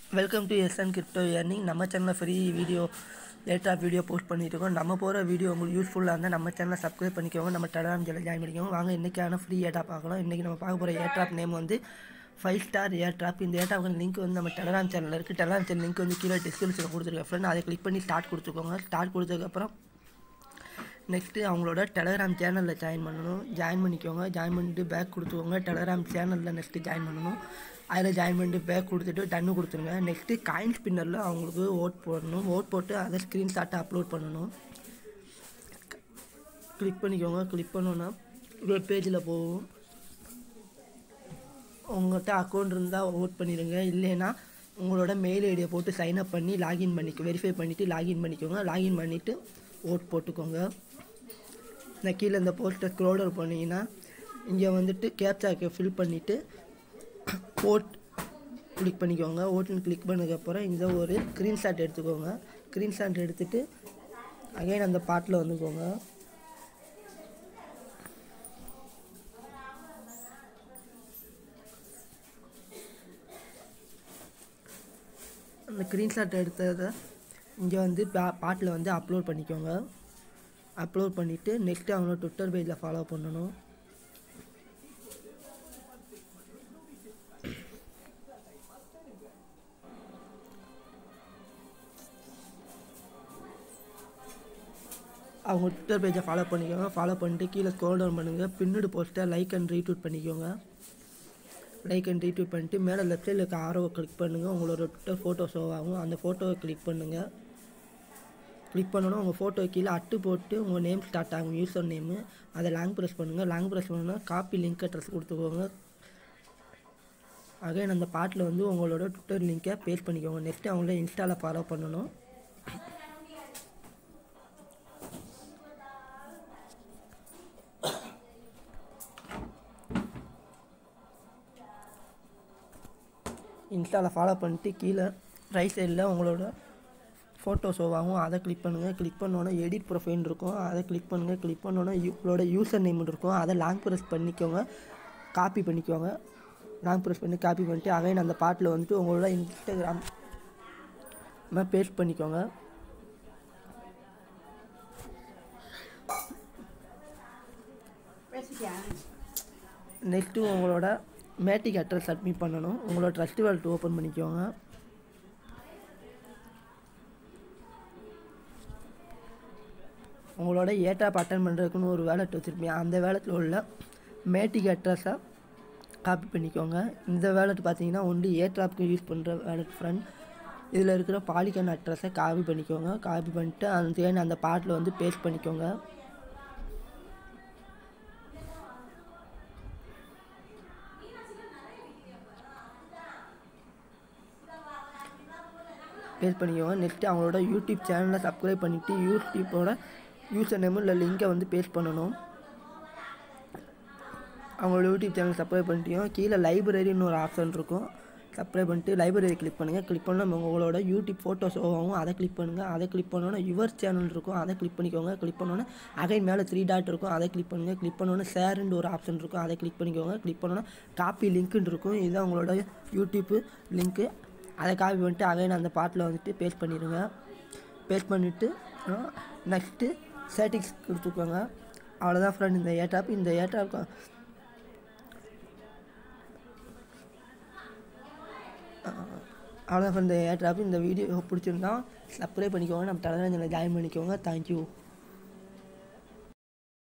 welcome to SN crypto earning நம்ம சேனலில் free video லேட்டாக வீடியோ போஸ்ட் பண்ணிட்டு இருக்கோம் நம்ம போகிற வீடியோ உங்களுக்கு யூஸ்ஃபுல்லாக இருந்தால் நம்ம சேனலை சப்ஸ்கிரைப் பண்ணிக்கோங்க நம்ம டெலாம் சேனல் ஜாயின் பண்ணிக்கோங்க வாங்க இன்றைக்கான ஃப்ரீ ஏட்டா பார்க்கலாம் இன்றைக்கி நம்ம பார்க்க போகிற ஏட்ராப் நேம் வந்து ஃபைவ் ஸ்டார் ஏட்ராப் இந்த ஏட்ராப்புக்கு லிங்க் வந்து நம்ம டெலாம் சேனலில் இருக்குது டெலாம் சேனல் லிங்க் வந்து கீழே டிஸ்கிரிப்ஷனில் கொடுத்துருக்கேன் ஃப்ரெண்ட் அதை கிளிக் பண்ணி ஸ்டார்ட் கொடுத்துக்கோங்க ஸ்டார்ட் கொடுத்ததுக்கப்புறம் நெக்ஸ்ட்டு அவங்களோட டெலகிராம் சேனலில் ஜாயின் பண்ணணும் ஜாயின் பண்ணிக்கோங்க ஜாயின் பண்ணிட்டு பேக் கொடுத்துக்கோங்க டெலகிராம் சேனலில் நெக்ஸ்ட்டு ஜாயின் பண்ணணும் அதில் ஜாயின் பண்ணிட்டு பேக் கொடுத்துட்டு டன்னு கொடுத்துருங்க நெக்ஸ்ட்டு காயின் ஸ்பின்னரில் அவங்களுக்கு ஓட் போடணும் ஓட் போட்டு அதை ஸ்க்ரீன்ஷாட்டை அப்லோட் பண்ணணும் கிளிக் பண்ணிக்கோங்க கிளிக் பண்ணோன்னா வெப் பேஜில் போகும் உங்கள்கிட்ட அக்கௌண்ட் இருந்தால் ஓட் பண்ணிடுங்க இல்லைன்னா உங்களோட மெயில் ஐடியை போட்டு சைன் அப் பண்ணி லாகின் பண்ணிக்க வெரிஃபை பண்ணிவிட்டு லாகின் பண்ணிக்கோங்க லாகின் பண்ணிவிட்டு ஓட் போட்டுக்கோங்க இந்த கீழே இந்த போஸ்ட்டை ஸ்க்ரோலர் பண்ணிங்கன்னா இங்கே வந்துட்டு கேப்சாக்கு ஃபில் பண்ணிவிட்டு ஓட் கிளிக் பண்ணிக்கோங்க ஓட்டுன்னு கிளிக் பண்ணதுக்கப்புறம் இந்த ஒரு ஸ்க்ரீன்ஷாட் எடுத்துக்கோங்க ஸ்க்ரீன்ஷாட் எடுத்துகிட்டு அகைன் அந்த பாட்டில் வந்துக்கோங்க அந்த ஸ்க்ரீன்ஷாட் எடுத்ததை இங்கே வந்து பா பாட்டில் வந்து அப்லோட் பண்ணிக்கோங்க அப்லோட் பண்ணிவிட்டு நெக்ஸ்ட்டு அவங்களோட ட்விட்டர் பேஜில் ஃபாலோ பண்ணணும் அவங்க ட்விட்டர் பேஜை ஃபாலோ பண்ணிக்கோங்க ஃபாலோ பண்ணிட்டு கீழே ஸ்க்ரோல் டவுன் பண்ணுங்கள் பின்னடு போஸ்ட்டை லைக் அண்ட் ரீட்வீட் பண்ணிக்கோங்க லைக் அண்ட் ரீட்வீட் பண்ணிட்டு மேலே லெஃப்ட் சைடில் இருக்க ஆரோவை கிளிக் பண்ணுங்கள் உங்களோட ட்விட்டர் ஃபோட்டோ ஷோ ஆகும் அந்த ஃபோட்டோவை கிளிக் பண்ணுங்கள் கிளிக் பண்ணணும் உங்கள் ஃபோட்டோ கீழே அட்டு போட்டு உங்கள் நேம் ஸ்டார்ட் ஆகும் யூசர் நேமு அதை லாங் ப்ரெஸ் பண்ணுங்கள் லாங் ப்ரெஸ் பண்ணணும்னா காப்பி லிங்க் அட்ரஸ் கொடுத்துக்கோங்க அகைன் அந்த பாட்டில் வந்து உங்களோட ட்விட்டர் லிங்க்கை பேஸ்ட் பண்ணிக்கோங்க நெக்ஸ்ட்டு அவங்கள இன்ஸ்டாவில் ஃபாலோ பண்ணணும் இன்ஸ்டாவில் ஃபாலோ பண்ணிட்டு கீழே ரைட் சைடில் உங்களோட ஃபோட்டோ ஷோவாகும் அதை கிளிக் பண்ணுங்கள் கிளிக் பண்ணோன்னே எடிட் ப்ரொஃபைல் இருக்கும் அதை கிளிக் பண்ணுங்கள் கிளிக் பண்ணோன்னே உங்களோட யூசர் நேம் இருக்கும் அதை லாங் ப்ரெஸ் பண்ணிக்கோங்க காப்பி பண்ணிக்கோங்க லாங் ப்ரெஸ் பண்ணி காப்பி பண்ணிட்டு அகைன் அந்த பாட்டில் வந்துட்டு உங்களோட இன்ஸ்டாகிராம் பேஸ்ட் பண்ணிக்கோங்க நெக்ஸ்ட்டு உங்களோட மேட்டிக் அட்ரஸ் சப்மிட் பண்ணணும் உங்களோட ட்ரஸ்ட் வேலட் ஓப்பன் பண்ணிக்கோங்க உங்களோட ஏட்டாப் அட்டன் பண்ணுறதுக்குன்னு ஒரு வேலட் வச்சுருப்பீங்க அந்த வேலட்டில் உள்ள மேட்டிக் அட்ரஸை காப்பி பண்ணிக்கோங்க இந்த வேலட் பார்த்தீங்கன்னா ஒன்று ஏட்ராப்க்கு யூஸ் பண்ணுற வேலட் ஃப்ரெண்ட் இதில் இருக்கிற பாலிகன் அட்ரஸை காப்பி பண்ணிக்கோங்க காப்பி பண்ணிட்டு அந்த அந்த பாட்டில் வந்து பேஸ்ட் பண்ணிக்கோங்க பேஸ் பண்ணிக்கோங்க நெக்ஸ்ட்டு அவங்களோட யூடியூப் சேனலை சப்ஸ்கிரைப் பண்ணிவிட்டு யூடியூப்போட யூசர் நேமு இல்லை லிங்கை வந்து பேஸ்ட் பண்ணணும் அவங்களோட யூடியூப் சேனல் சப்ஸ்கிரைப் பண்ணிட்டோம் கீழே லைப்ரரின்னு ஒரு ஆப்ஷன் இருக்கும் சப்ஸ்கிரைப் பண்ணிட்டு லைப்ரரி கிளிக் பண்ணுங்கள் கிளிக் பண்ணால் உங்களோட யூடியூப் ஃபோட்டோஸ் ஆகும் அதை கிளிக் பண்ணுங்கள் அதை கிளிக் பண்ணோன்னே யுவர் சேனல் இருக்கும் அதை கிளிக் பண்ணிக்கோங்க கிளிக் பண்ணோன்னே அகைன் மேலே த்ரீ டாட் இருக்கும் அதை கிளிக் பண்ணுங்கள் கிளிக் பண்ணோன்னே ஷேருன்னு ஒரு ஆப்ஷன் இருக்கும் அதை கிளிக் பண்ணிக்கோங்க கிளிக் பண்ணோன்னே காப்பி லிங்க்குன்னு இருக்கும் இதுதான் உங்களோட யூடியூப்பு லிங்க்கு அதை காப்பி பண்ணிட்டு அகைன் அந்த பாட்டில் வந்துட்டு பேஸ்ட் பண்ணிடுங்க பேஸ்ட் பண்ணிவிட்டு நெக்ஸ்ட்டு சேட்டிங்ஸ் கொடுத்துக்கோங்க அவ்வளோதான் ஃப்ரெண்ட் இந்த ஏட்டாப் இந்த ஏட்டாப் அவ்வளோதான் ஃப்ரெண்ட் இந்த ஏட்டாப் இந்த வீடியோ பிடிச்சிருந்தா சப்ஸ்கிரைப் பண்ணிக்கோங்க நம்ம டெலகிராம் சேனல் ஜாயின் பண்ணிக்கோங்க தேங்க்யூ